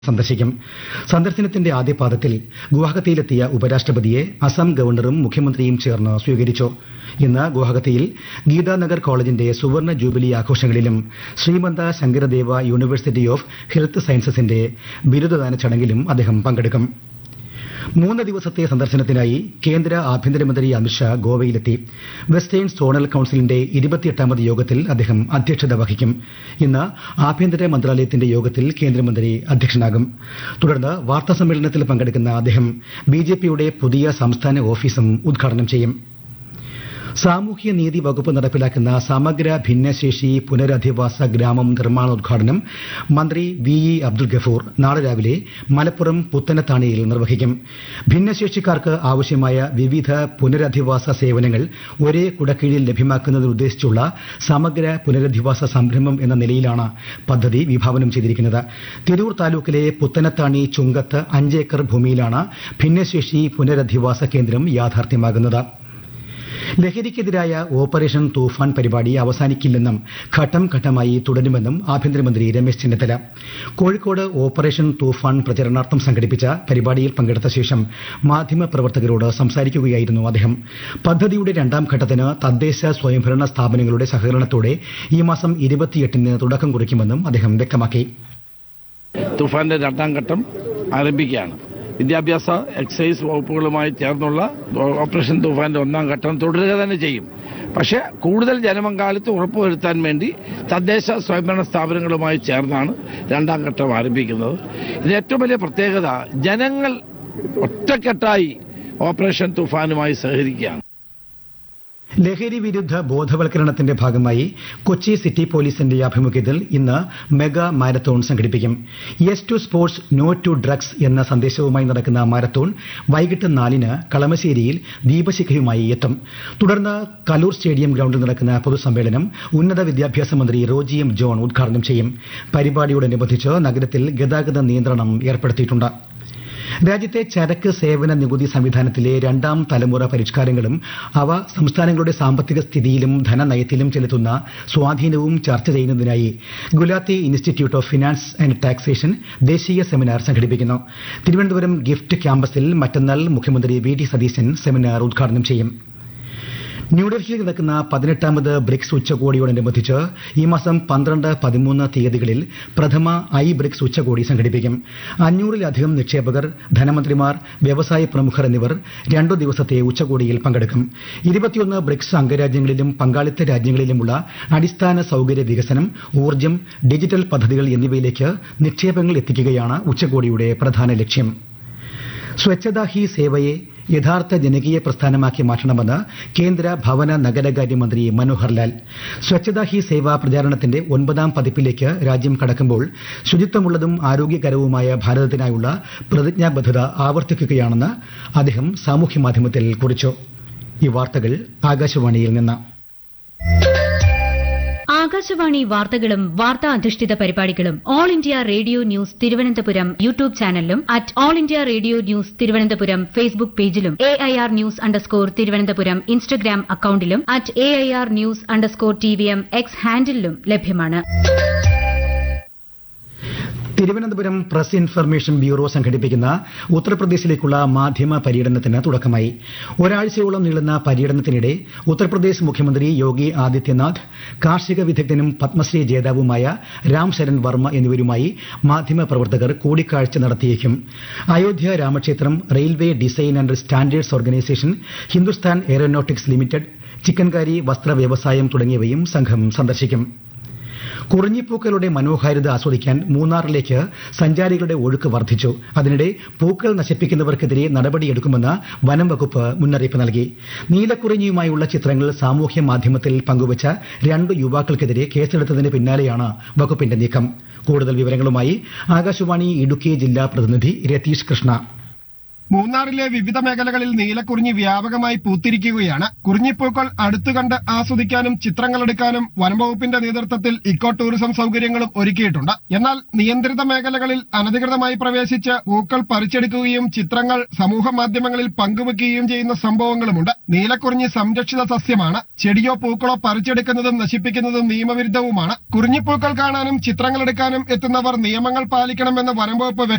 സന്ദർശിക്കും സന്ദർശനത്തിന്റെ ആദ്യപാദത്തിൽ ഗുവാഹത്തിയിലെത്തിയ ഉപരാഷ്ട്രപതിയെ അസം ഗവർണറും മുഖ്യമന്ത്രിയും ചേർന്ന് സ്വീകരിച്ചു ഇന്ന് ഗുവാഹത്തിയിൽ ഗീതാനഗർ കോളേജിന്റെ സുവർണ ജൂബിലി ആഘോഷങ്ങളിലും Srimanta Sankaradeva university of health സയൻസസിന്റെ ബിരുദദാന ചടങ്ങിലും അദ്ദേഹം പങ്കെടുക്കും മൂന്ന് ദിവസത്തെ സന്ദർശനത്തിനായി കേന്ദ്ര ആഭ്യന്തരമന്ത്രി അമിത്ഷാ ഗോവയിലെത്തി വെസ്റ്റേൺ സോണൽ കൌൺസിലിന്റെ ഇരുപത്തിയെട്ടാമത് യോഗത്തിൽ അദ്ദേഹം അധ്യക്ഷത വഹിക്കും ഇന്ന് ആഭ്യന്തര മന്ത്രാലയത്തിന്റെ യോഗത്തിൽ കേന്ദ്രമന്ത്രി അധ്യക്ഷനാകും തുടർന്ന് വാർത്താസമ്മേളനത്തിൽ പങ്കെടുക്കുന്ന അദ്ദേഹം ബിജെപിയുടെ പുതിയ സംസ്ഥാന ഓഫീസും ഉദ്ഘാടനം ചെയ്യും സാമൂഹ്യനീതി വകുപ്പ് നടപ്പിലാക്കുന്ന സമഗ്ര ഭിന്നശേഷി പുനരധിവാസ ഗ്രാമം നിർമ്മാണോദ്ഘാടനം മന്ത്രി വി ഇ അബ്ദുൽ ഗഫൂർ നാളെ രാവിലെ മലപ്പുറം പുത്തനത്താണിയിൽ നിർവഹിക്കും ഭിന്നശേഷിക്കാർക്ക് ആവശ്യമായ വിവിധ പുനരധിവാസ സേവനങ്ങൾ ഒരേ കുടക്കീഴിൽ ലഭ്യമാക്കുന്നതിനുദ്ദേശിച്ചുള്ള സമഗ്ര പുനരധിവാസ സംരംഭം എന്ന നിലയിലാണ് പദ്ധതി വിഭാവനം ചെയ്തിരിക്കുന്നത് തിരൂർ താലൂക്കിലെ പുത്തനത്താണി ചുങ്കത്ത് അഞ്ചേക്കർ ഭൂമിയിലാണ് ഭിന്നശേഷി പുനരധിവാസ കേന്ദ്രം യാഥാർത്ഥ്യമാകുന്നത് ലഹരിക്കെതിരായ ഓപ്പറേഷൻ തൂഫാൻ പരിപാടി അവസാനിക്കില്ലെന്നും ഘട്ടം ഘട്ടമായി തുടരുമെന്നും ആഭ്യന്തരമന്ത്രി രമേശ് ചെന്നിത്തല കോഴിക്കോട് ഓപ്പറേഷൻ തൂഫാൻ പ്രചരണാർത്ഥം സംഘടിപ്പിച്ച പരിപാടിയിൽ പങ്കെടുത്ത ശേഷം മാധ്യമപ്രവർത്തകരോട് സംസാരിക്കുകയായിരുന്നു അദ്ദേഹം പദ്ധതിയുടെ രണ്ടാം ഘട്ടത്തിന് തദ്ദേശ സ്വയംഭരണ സ്ഥാപനങ്ങളുടെ സഹകരണത്തോടെ ഈ മാസം ഇരുപത്തിയെട്ടിന് തുടക്കം കുറിക്കുമെന്നും അദ്ദേഹം വ്യക്തമാക്കി തുഫാന്റെ രണ്ടാം ഘട്ടം ആരംഭിക്കുകയാണ് വിദ്യാഭ്യാസ എക്സൈസ് വകുപ്പുകളുമായി ചേർന്നുള്ള ഓപ്പറേഷൻ തുഫാന്റെ ഒന്നാം ഘട്ടം തുടരുക തന്നെ ചെയ്യും പക്ഷെ കൂടുതൽ ജനപങ്കാളിത്തം ഉറപ്പുവരുത്താൻ വേണ്ടി തദ്ദേശ സ്വയംഭരണ സ്ഥാപനങ്ങളുമായി ചേർന്നാണ് രണ്ടാം ഘട്ടം ആരംഭിക്കുന്നത് ഇത് ഏറ്റവും വലിയ പ്രത്യേകത ജനങ്ങൾ ഒറ്റക്കെട്ടായി ഓപ്പറേഷൻ തുഫാനുമായി സഹകരിക്കുകയാണ് ലഹരി വിരുദ്ധ ബോധവൽക്കരണത്തിന്റെ ഭാഗമായി കൊച്ചി സിറ്റി പോലീസിന്റെ ആഭിമുഖ്യത്തിൽ ഇന്ന് മെഗാ മാരത്തോൺ സംഘടിപ്പിക്കും yes to sports no to drugs എന്ന സന്ദേശവുമായി നടക്കുന്ന മാരത്തോൺ വൈകിട്ട് നാലിന് കളമശ്ശേരിയിൽ ദീപശിഖയുമായി എത്തും തുടർന്ന് കലൂർ സ്റ്റേഡിയം ഗ്രൌണ്ടിൽ നടക്കുന്ന പൊതുസമ്മേളനം ഉന്നത വിദ്യാഭ്യാസ മന്ത്രി റോജി എം ജോൺ ഉദ്ഘാടനം ചെയ്യും പരിപാടിയോടനുബന്ധിച്ച് നഗരത്തിൽ ഗതാഗത നിയന്ത്രണം ഏർപ്പെടുത്തിയിട്ടുണ്ട് രാജ്യത്തെ ചരക്ക് സേവന നികുതി സംവിധാനത്തിലെ രണ്ടാം തലമുറ പരിഷ്കാരങ്ങളും അവ സംസ്ഥാനങ്ങളുടെ സാമ്പത്തിക സ്ഥിതിയിലും ധനനയത്തിലും ചെലുത്തുന്ന സ്വാധീനവും ചർച്ച ചെയ്യുന്നതിനായി Gulati institute of finance and taxation ദേശീയ സെമിനാർ സംഘടിപ്പിക്കുന്നു തിരുവനന്തപുരം ഗിഫ്റ്റ് ക്യാമ്പസിൽ മറ്റന്നാൾ മുഖ്യമന്ത്രി വി ഡി സതീശൻ സെമിനാർ ഉദ്ഘാടനം ചെയ്യും ന്യൂഡൽഹിയിൽ നടക്കുന്ന പതിനെട്ടാമത് ബ്രിക്സ് ഉച്ചകോടിയോടനുബന്ധിച്ച് ഈ മാസം പന്ത്രണ്ട് പതിമൂന്ന് തീയതികളിൽ പ്രഥമ ഐ ബ്രിക്സ് ഉച്ചകോടി സംഘടിപ്പിക്കും അഞ്ഞൂറിലധികം നിക്ഷേപകർ ധനമന്ത്രിമാർ വ്യവസായ പ്രമുഖർ എന്നിവർ രണ്ടു ദിവസത്തെ ഉച്ചകോടിയിൽ പങ്കെടുക്കും ഇരുപത്തിയൊന്ന് ബ്രിക്സ് അംഗരാജ്യങ്ങളിലും പങ്കാളിത്ത രാജ്യങ്ങളിലുമുള്ള അടിസ്ഥാന സൌകര്യ വികസനം ഊർജ്ജം ഡിജിറ്റൽ പദ്ധതികൾ എന്നിവയിലേക്ക് നിക്ഷേപങ്ങൾ എത്തിക്കുകയാണ് ഉച്ചകോടിയുടെ പ്രധാന ലക്ഷ്യം സ്വച്ഛതാ ഹി സേവയെ യഥാർത്ഥ ജനകീയ പ്രസ്ഥാനമാക്കി മാറ്റണമെന്ന് കേന്ദ്ര ഭവന നഗരകാര്യ മന്ത്രി മനോഹർ ലാൽ സ്വച്ഛതാ ഹി സേവ പ്രചാരണത്തിന്റെ ഒൻപതാം പതിപ്പിലേക്ക് രാജ്യം കടക്കുമ്പോൾ ശുചിത്വമുള്ളതും ആരോഗ്യകരവുമായ ഭാരതത്തിനായുള്ള പ്രതിജ്ഞാബദ്ധത ആവർത്തിക്കുകയാണെന്ന് അദ്ദേഹം സാമൂഹ്യമാധ്യമത്തിൽ കുറിച്ചു ഈ വാർത്തകൾ ആകാശവാണിയിൽ നിന്ന് ആകാശവാണി വാർത്തകളും വാർത്താ അധിഷ്ഠിത പരിപാടികളും all India radio news Thiruvananthapuram YouTube ചാനലിലും at all India radio news Thiruvananthapuram Facebook പേജിലും A I R news underscore Thiruvananthapuram Instagram അക്കൌണ്ടിലും at A I R news underscore T V M X ഹാൻഡിലും ലഭ്യമാണ് തിരുവനന്തപുരം പ്രസ് ഇൻഫർമേഷൻ ബ്യൂറോ സംഘടിപ്പിക്കുന്ന ഉത്തർപ്രദേശിലേക്കുള്ള മാധ്യമ പര്യടനത്തിന് തുടക്കമായി ഒരാഴ്ചയോളം നീളുന്ന പര്യടനത്തിനിടെ ഉത്തർപ്രദേശ് മുഖ്യമന്ത്രി യോഗി ആദിത്യനാഥ് കാർഷിക വിദഗ്ധനും പത്മശ്രീ ജേതാവുമായ രാം ശരൺ വർമ്മ എന്നിവരുമായി മാധ്യമ പ്രവർത്തകർ കൂടിക്കാഴ്ച നടത്തിയേക്കും അയോധ്യ രാമക്ഷേത്രം railway design and standards organisation Hindustan aeronautics limited chikankari വസ്ത്ര വ്യവസായം തുടങ്ങിയവയും സംഘം സന്ദർശിക്കും കുറിഞ്ഞിപ്പൂക്കളുടെ മനോഹാരിത ആസ്വദിക്കാൻ മൂന്നാറിലേക്ക് സഞ്ചാരികളുടെ ഒഴുക്ക് വർദ്ധിച്ചു അതിനിടെ പൂക്കൾ നശിപ്പിക്കുന്നവർക്കെതിരെ നടപടിയെടുക്കുമെന്ന് വനം വകുപ്പ് മുന്നറിയിപ്പ് നൽകി നീലക്കുറിഞ്ഞിയുമായുള്ള ചിത്രങ്ങൾ സാമൂഹ്യ മാധ്യമത്തിൽ പങ്കുവച്ച രണ്ട് യുവാക്കൾക്കെതിരെ കേസെടുത്തതിന് പിന്നാലെയാണ് വകുപ്പിന്റെ നീക്കം കൂടുതൽ വിവരങ്ങളുമായി ആകാശവാണി ഇടുക്കി ജില്ലാ പ്രതിനിധി രതീഷ് കൃഷ്ണ മൂന്നാറിലെ വിവിധ മേഖലകളിൽ നീലക്കുറിഞ്ഞി വ്യാപകമായി പൂത്തിരിക്കുകയാണ് കുറിഞ്ഞിപ്പൂക്കൾ അടുത്തു കണ്ട് ആസ്വദിക്കാനും ചിത്രങ്ങളെടുക്കാനും വനംവകുപ്പിന്റെ നേതൃത്വത്തിൽ ഇക്കോ ടൂറിസം സൗകര്യങ്ങളും ഒരുക്കിയിട്ടുണ്ട് എന്നാൽ നിയന്ത്രിത മേഖലകളിൽ അനധികൃതമായി പ്രവേശിച്ച് പൂക്കൾ പറിച്ചെടുക്കുകയും ചിത്രങ്ങൾ സമൂഹ മാധ്യമങ്ങളിൽ പങ്കുവെക്കുകയും ചെയ്യുന്ന സംഭവങ്ങളുമുണ്ട് നീലക്കുറിഞ്ഞി സംരക്ഷിത സസ്യമാണ് ചെടിയോ പൂക്കളോ പറിച്ചെടുക്കുന്നതും നശിപ്പിക്കുന്നതും നിയമവിരുദ്ധവുമാണ് കുറിഞ്ഞിപ്പൂക്കൾ കാണാനും ചിത്രങ്ങളെടുക്കാനും എത്തുന്നവർ നിയമങ്ങൾ പാലിക്കണമെന്ന് വനംവകുപ്പ്